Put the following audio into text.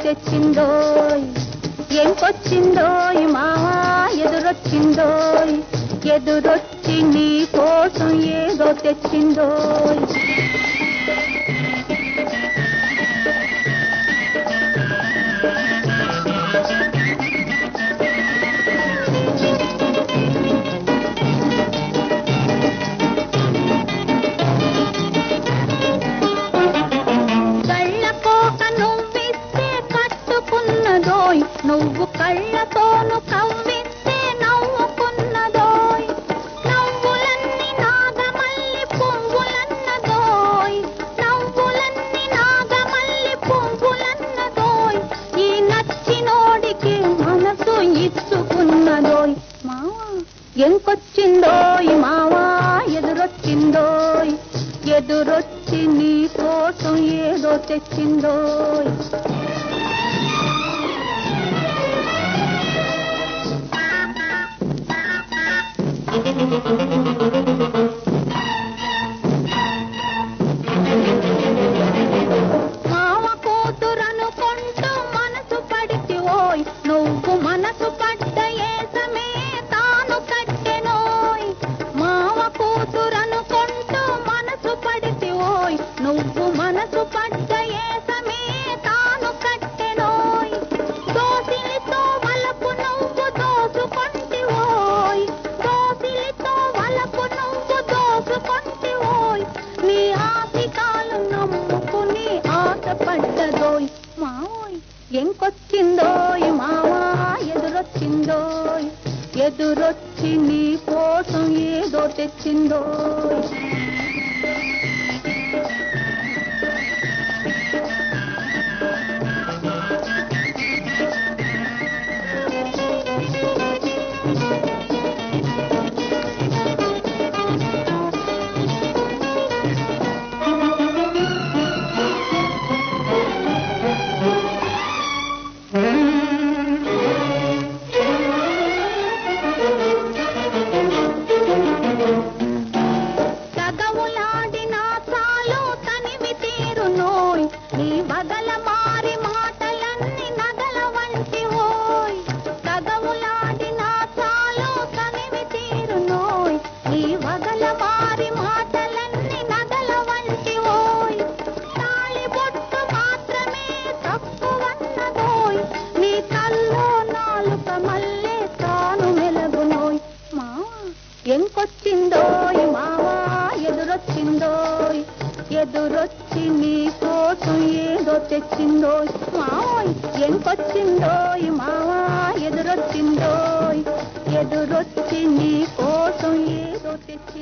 తెచ్చిందోయ్ ఎంకొచ్చిందోయ్ మావా ఎదురొచ్చిందోయ్ ఎదురొచ్చి నీ కోసం ఏదో తెచ్చిందోయ్ కళ్ళ కోక నువ్విస్తే కట్టుకున్నదోయ్ నువ్వు కళ్ళతోను కవ్విస్తే నవ్వుకున్నదోయ్ నవ్వులన్నీ నాగమల్లి పువ్వులన్నదోయ్ నవ్వులన్నీ నాగమల్లి పువ్వులన్నదోయ్ ఈ నచ్చినోడికి మనసు ఇచ్చుకున్నదోయ్ మావా ఎంకొచ్చిందోయ్ మావా ఎదురొచ్చిందోయ్ ఎదురొచ్చి నీ కోసం ఏదో తెచ్చిందోయ్ మామ కూతురనుకుంటూ మనసు పడితి ఓయ్ నువ్వు మనసు పడ్డ ఏసమే తాను కట్టెనోయ్ మామ కూతురనుకుంటూ మనసు పడితి ఓయ్ నువ్వు మనసు పడ్డ ఏసమే తాను కట్టెనోయ్ దోసిలితో వలపు నువ్వు దోసుకొంటి ఓయ్ దోసిలితో వలపు నువ్వు దోసుకొంటి ఓయ్ నీ ఆశికాలు నమ్ముకుని ఆశపడ్డదోయ్ మావోయ్ ఎంకొచ్చిందోయ్ మావా ఎదురొచ్చిందోయ్ ఎదురొచ్చి నీ కోసం ఏదో తెచ్చిందోయ్ తగవులాడిన చాలు తనివి తీరునోయ్ నీ బగల మారి మాటలన్నీ నగల వంటి ఓయ్ తగవులాడిన చాలు తనివి తీరునోయ్ నీ బగల మారి మాటలన్నీ నగల వంటి ఓయ్ తాళి బొట్టు మాత్రమే తక్కువన్నదోయ్ నీ కల్లో నాలుక మల్లె తాను మెలగునోయ్ మావా ఎంకొచ్చిందోయ్ మావా ఎదురొచ్చిందోయ్ ఎదురొచ్చి నీ కోసం ఏదో తెచ్చిందోయ్ మావోయ్ ఎంకొచ్చిందోయ్ మావా ఎదురొచ్చిందోయ్ ఎదురొచ్చి నీ కోసం ఏ